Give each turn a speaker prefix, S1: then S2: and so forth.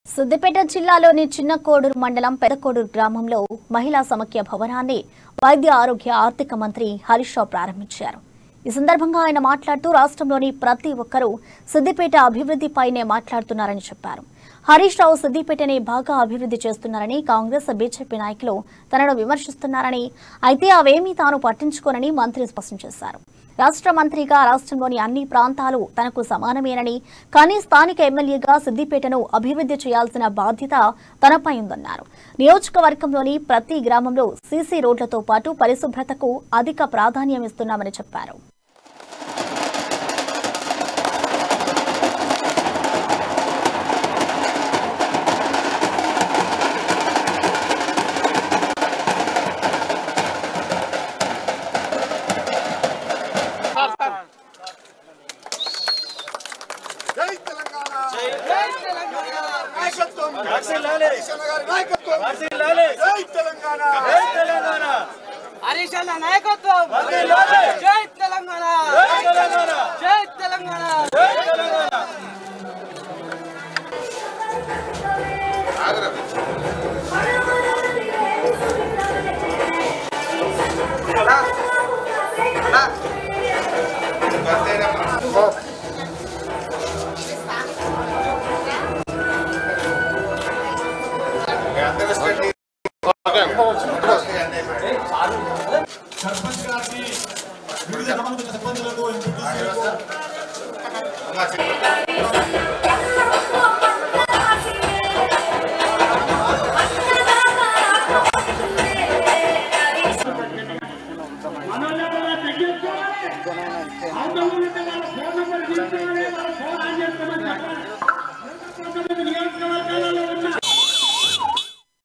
S1: సిద్దిపేట జిల్లాలోని చిన్న కోడూరు మండలం పెదకోడూరు గ్రామంలో మహిళా సమాఖ్య భవనాన్ని వైద్య ఆరోగ్య ఆర్థిక మంత్రి హరీష్ రావు ప్రారంభించారు ఈ సందర్భంగా ఆయన మాట్లాడుతూ రాష్ట్రంలోని ప్రతి ఒక్కరూ సిద్దిపేట అభివృద్ధిపైనే మాట్లాడుతున్నారని చెప్పారు హరీష్ రావు సిద్దిపేటని బాగా అభివృద్ధి చేస్తున్నారని కాంగ్రెస్ బీజేపీ నాయకులు తనను విమర్శిస్తున్నారని అయితే అవేమీ తాను పట్టించుకోనని మంత్రి స్పష్టం చేశారు రాష్ట్ర మంత్రిగా రాష్ట్రంలోని అన్ని ప్రాంతాలు తనకు సమానమేనని కానీ స్థానిక ఎమ్మెల్యేగా సిద్దిపేటను అభివృద్ధి చేయాల్సిన బాధ్యత తనపై ఉందన్నారు నియోజకవర్గంలోని ప్రతి గ్రామంలో సీసీ రోడ్లతో పాటు పరిశుభ్రతకు అధిక ప్రాధాన్యం ఇస్తున్నామని చెప్పారు
S2: జై తెలంగాణ జై తెలంగాణ నాయకత్వం హరీశన్న గారి నాయకత్వం జై తెలంగాణ జై తెలంగాణ
S3: హరీశన్న నాయకత్వం జై తెలంగాణ జై తెలంగాణ
S4: సర్పంచ్ గారికి వివిధ సంబంధిత సిబ్బందులకు ఎంపీటీసీలకు